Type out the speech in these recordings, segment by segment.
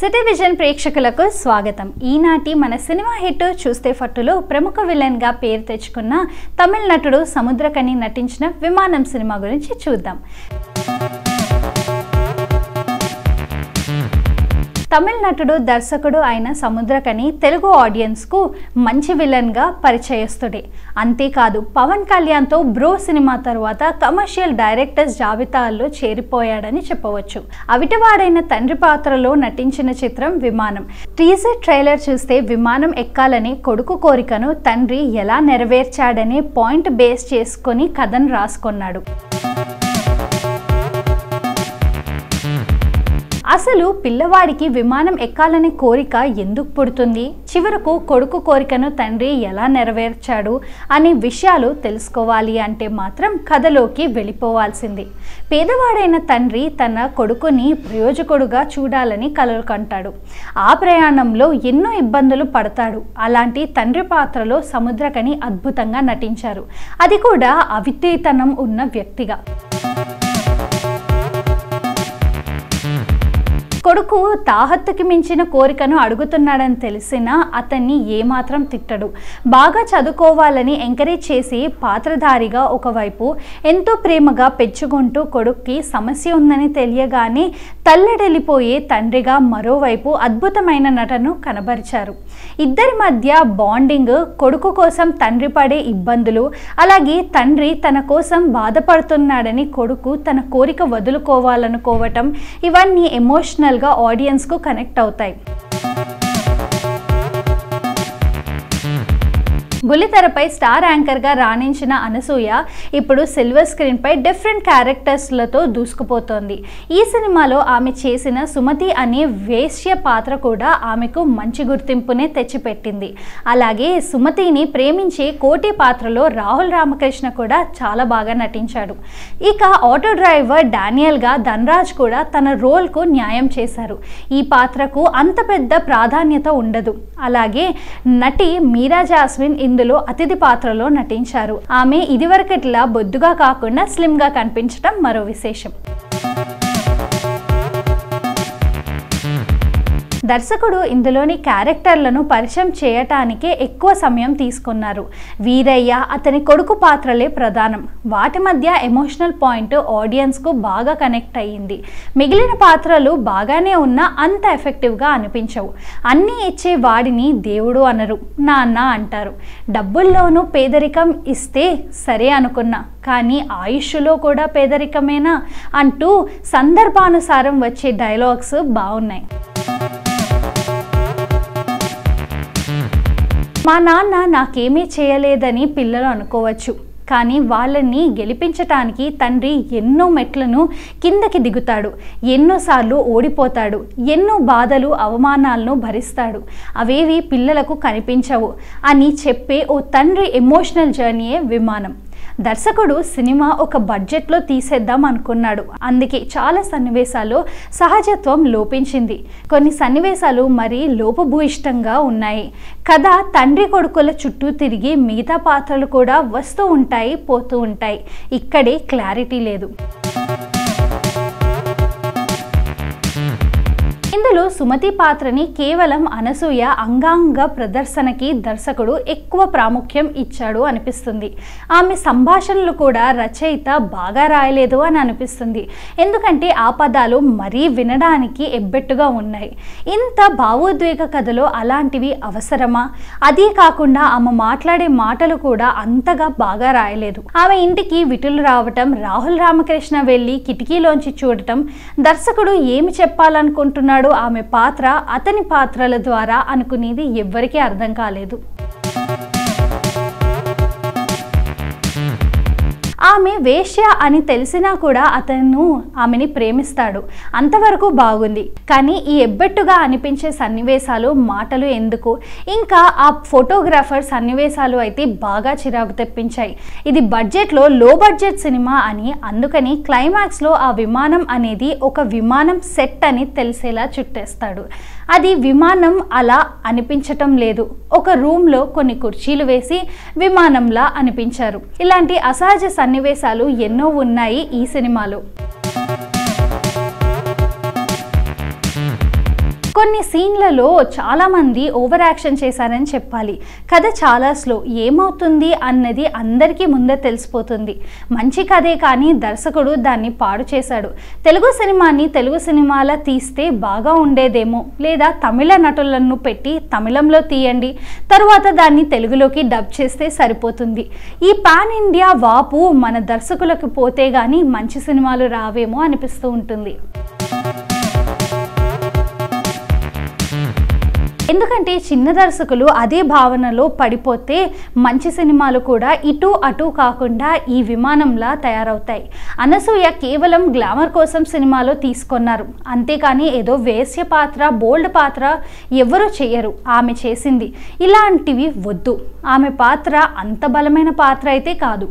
city vision ప్రేక్షకులకు స్వాగతం ఈనాటి మన సినిమా హిట్ చూస్తే ఫట్టులో ప్రముఖ విలన్ గా పేరు తెచ్చుకున్న తమిళ నటుడు సముద్రకని నటించిన విమానం సినిమా గురించి చూద్దాం తమిళ నటుడు దర్శకుడు అయిన సముద్రకని తెలుగు ఆడియన్స్కు మంచి విలన్గా పరిచయస్తుడే అంతేకాదు పవన్ కళ్యాణ్తో బ్రో సినిమా తరువాత కమర్షియల్ డైరెక్టర్స్ జాబితాల్లో చేరిపోయాడని చెప్పవచ్చు అవిటవాడైన తండ్రి పాత్రలో నటించిన చిత్రం విమానం టీజర్ ట్రైలర్ చూస్తే విమానం ఎక్కాలని కొడుకు కోరికను తండ్రి ఎలా నెరవేర్చాడనే పాయింట్ బేస్ చేసుకొని కథను రాసుకున్నాడు అసలు పిల్లవాడికి విమానం ఎక్కాలనే కోరిక ఎందుకు పుడుతుంది చివరకు కొడుకు కోరికను తండ్రి ఎలా నెరవేర్చాడు అనే విషయాలు తెలుసుకోవాలి అంటే మాత్రం కథలోకి వెళ్ళిపోవాల్సింది పేదవాడైన తండ్రి తన కొడుకుని ప్రయోజకుడుగా చూడాలని కలలు కంటాడు ఆ ప్రయాణంలో ఎన్నో ఇబ్బందులు పడతాడు అలాంటి తండ్రి పాత్రలో సముద్రకని అద్భుతంగా నటించారు అది కూడా అవితేతనం ఉన్న వ్యక్తిగా కొడుకు తాహత్తుకి మించిన కోరికను అడుగుతున్నాడని తెలిసినా అతన్ని ఏమాత్రం తిట్టడు బాగా చదువుకోవాలని ఎంకరేజ్ చేసి పాత్రధారిగా ఒకవైపు ఎంతో ప్రేమగా పెంచుకుంటూ కొడుక్కి సమస్య ఉందని తెలియగానే తల్లడెళ్ళిపోయే తండ్రిగా మరోవైపు అద్భుతమైన నటను కనబరిచారు ఇద్దరి మధ్య బాండింగ్ కొడుకు కోసం తండ్రి పడే ఇబ్బందులు అలాగే తండ్రి తన కోసం బాధపడుతున్నాడని కొడుకు తన కోరిక వదులుకోవాలనుకోవటం ఇవన్నీ ఎమోషనల్ గా ఆడియన్స్కు కనెక్ట్ అవుతాయి బుల్లితెరపై స్టార్ యాంకర్గా రాణించిన అనసూయ ఇప్పుడు సిల్వర్ స్క్రీన్పై డిఫరెంట్ క్యారెక్టర్స్లతో దూసుకుపోతోంది ఈ సినిమాలో ఆమె చేసిన సుమతి అనే వేశ్య పాత్ర కూడా ఆమెకు మంచి గుర్తింపునే తెచ్చిపెట్టింది అలాగే సుమతిని ప్రేమించే కోటి పాత్రలో రాహుల్ రామకృష్ణ కూడా చాలా బాగా నటించాడు ఇక ఆటో డ్రైవర్ డానియల్గా ధనరాజ్ కూడా తన రోల్కు న్యాయం చేశారు ఈ పాత్రకు అంత పెద్ద ప్రాధాన్యత ఉండదు అలాగే నటి మీరా జాస్మిన్ ఇందులో అతిథి పాత్రలో నటించారు ఆమె ఇదివరకట్లా బొద్దుగా కాకుండా స్లిమ్గా కనిపించడం మరో విశేషం దర్శకుడు ఇందులోని క్యారెక్టర్లను పరిచయం చేయటానికే ఎక్కువ సమయం తీసుకున్నారు వీరయ్య అతని కొడుకు పాత్రలే ప్రధానం వాటి మధ్య ఎమోషనల్ పాయింట్ ఆడియన్స్కు బాగా కనెక్ట్ అయ్యింది మిగిలిన పాత్రలు బాగానే ఉన్నా అంత ఎఫెక్టివ్గా అనిపించవు అన్నీ ఇచ్చే వాడిని దేవుడు అనరు నాన్న అంటారు డబ్బుల్లోనూ పేదరికం ఇస్తే సరే అనుకున్నా కానీ ఆయుష్లో కూడా పేదరికమేనా అంటూ సందర్భానుసారం వచ్చే డైలాగ్స్ బాగున్నాయి మా నాన్న నాకేమీ చేయలేదని పిల్లలు అనుకోవచ్చు కానీ వాళ్ళని గెలిపించటానికి తండ్రి ఎన్నో మెట్లను కిందకి దిగుతాడు ఎన్నోసార్లు ఓడిపోతాడు ఎన్నో బాధలు అవమానాలను భరిస్తాడు అవేవి పిల్లలకు కనిపించవు అని చెప్పే ఓ తండ్రి ఎమోషనల్ జర్నీయే విమానం దర్శకుడు సినిమా ఒక బడ్జెట్లో తీసేద్దాం అనుకున్నాడు అందుకే చాలా సన్నివేశాలు సహజత్వం లోపించింది కొన్ని సన్నివేశాలు మరీ లోపభూయిష్టంగా ఉన్నాయి కథ తండ్రి కొడుకుల చుట్టూ తిరిగి మిగతా పాత్రలు కూడా వస్తూ ఉంటాయి పోతూ ఉంటాయి ఇక్కడే క్లారిటీ లేదు ఇందులో సుమతి పాత్రని కేవలం అనసూయ అంగాంగ ప్రదర్శనకి దర్శకుడు ఎక్కువ ప్రాముఖ్యం ఇచ్చాడు అనిపిస్తుంది ఆమె సంభాషణలు కూడా రచయిత బాగా రాయలేదు అని అనిపిస్తుంది ఎందుకంటే ఆ పదాలు మరీ వినడానికి ఎబ్బెట్టుగా ఉన్నాయి ఇంత భావోద్వేగ కథలో అలాంటివి అవసరమా అదే కాకుండా ఆమె మాట్లాడే మాటలు కూడా అంతగా బాగా రాయలేదు ఆమె ఇంటికి విటులు రావటం రాహుల్ రామకృష్ణ వెళ్ళి కిటికీలోంచి చూడటం దర్శకుడు ఏమి చెప్పాలనుకుంటున్నాడు ఆమె పాత్ర అతని పాత్రల ద్వారా అనుకునేది ఎవ్వరికీ అర్థం కాలేదు ఆమె వేశ్య అని తెలిసినా కూడా అతను ఆమెని ప్రేమిస్తాడు అంతవరకు బాగుంది కానీ ఈ ఎబ్బెట్టుగా అనిపించే సన్నివేశాలు మాటలు ఎందుకు ఇంకా ఆ ఫోటోగ్రాఫర్ సన్నివేశాలు అయితే బాగా చిరాకు తెప్పించాయి ఇది బడ్జెట్లో లో బడ్జెట్ సినిమా అని అందుకని క్లైమాక్స్లో ఆ విమానం అనేది ఒక విమానం సెట్ అని తెలిసేలా చుట్టేస్తాడు అది విమానం అలా అనిపించటం లేదు ఒక రూమ్లో కొన్ని కుర్చీలు వేసి విమానంలా అనిపించారు ఇలాంటి అసహజ సన్నివేశాలు ఎన్నో ఉన్నాయి ఈ సినిమాలో కొన్ని సీన్లలో చాలామంది ఓవర్ యాక్షన్ చేశారని చెప్పాలి కథ చాలా స్లో ఏమవుతుంది అన్నది అందరికీ ముందే తెలిసిపోతుంది మంచి కథే కానీ దర్శకుడు దాన్ని పాడు చేశాడు తెలుగు సినిమాని తెలుగు సినిమాలా తీస్తే బాగా ఉండేదేమో లేదా తమిళ నటులను పెట్టి తమిళంలో తీయండి తరువాత దాన్ని తెలుగులోకి డబ్ చేస్తే సరిపోతుంది ఈ పాన్ ఇండియా వాపు మన దర్శకులకు పోతే గానీ మంచి సినిమాలు రావేమో అనిపిస్తూ ఉంటుంది ఎందుకంటే చిన్న దర్శకులు అదే భావనలో పడిపోతే మంచి సినిమాలు కూడా ఇటు అటు కాకుండా ఈ విమానంలా తయారవుతాయి అనసూయ కేవలం గ్లామర్ కోసం సినిమాలో తీసుకున్నారు అంతేకాని ఏదో వేశ్య పాత్ర బోల్డ్ పాత్ర ఎవరు చేయరు ఆమె చేసింది ఇలాంటివి వద్దు ఆమె పాత్ర అంత బలమైన పాత్ర అయితే కాదు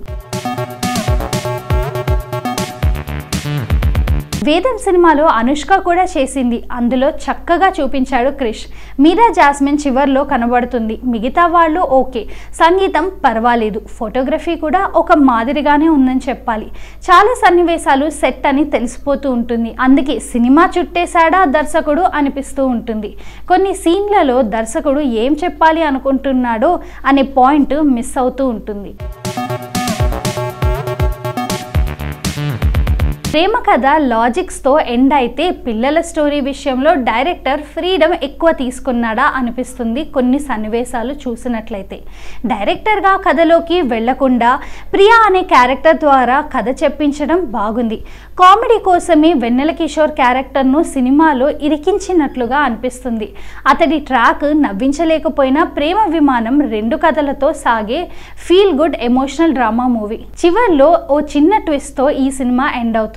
వేదం సినిమాలో అనుష్క కూడా చేసింది అందులో చక్కగా చూపించాడు క్రిష్ మీరా జాస్మిన్ చివర్లో కనబడుతుంది మిగతా వాళ్ళు ఓకే సంగీతం పర్వాలేదు ఫోటోగ్రఫీ కూడా ఒక మాదిరిగానే ఉందని చెప్పాలి చాలా సన్నివేశాలు సెట్ అని తెలిసిపోతూ ఉంటుంది అందుకే సినిమా చుట్టేశాడా దర్శకుడు అనిపిస్తూ ఉంటుంది కొన్ని సీన్లలో దర్శకుడు ఏం చెప్పాలి అనుకుంటున్నాడో అనే పాయింట్ మిస్ అవుతూ ఉంటుంది ప్రేమ కథ లాజిక్స్తో ఎండ్ అయితే పిల్లల స్టోరీ విషయంలో డైరెక్టర్ ఫ్రీడమ్ ఎక్కువ తీసుకున్నాడా అనిపిస్తుంది కొన్ని సన్నివేశాలు చూసినట్లయితే డైరెక్టర్గా కథలోకి వెళ్లకుండా ప్రియా అనే క్యారెక్టర్ ద్వారా కథ చెప్పించడం బాగుంది కామెడీ కోసమే వెన్నెల కిషోర్ క్యారెక్టర్ను సినిమాలో ఇరికించినట్లుగా అనిపిస్తుంది అతడి ట్రాక్ నవ్వించలేకపోయినా ప్రేమ విమానం రెండు కథలతో సాగే feel good emotional drama movie చివర్లో ఓ చిన్న ట్విస్ట్తో ఈ సినిమా ఎండ్ అవుతుంది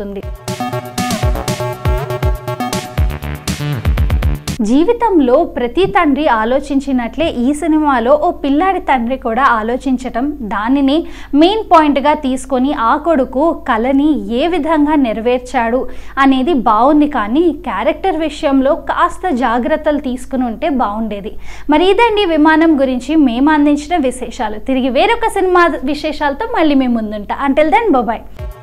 జీవితంలో ప్రతి తండ్రి ఆలోచించినట్లే ఈ సినిమాలో ఓ పిల్లాడి తండ్రి కూడా ఆలోచించటం దానిని మెయిన్ పాయింట్గా తీసుకొని ఆ కొడుకు కళని ఏ విధంగా నెరవేర్చాడు అనేది బాగుంది కానీ క్యారెక్టర్ విషయంలో కాస్త జాగ్రత్తలు తీసుకుని ఉంటే బాగుండేది మరి ఇదండి విమానం గురించి మేము అందించిన విశేషాలు తిరిగి వేరొక సినిమా విశేషాలతో మళ్ళీ మేము ముందుంటా అంటిల్ దెన్ బాయ్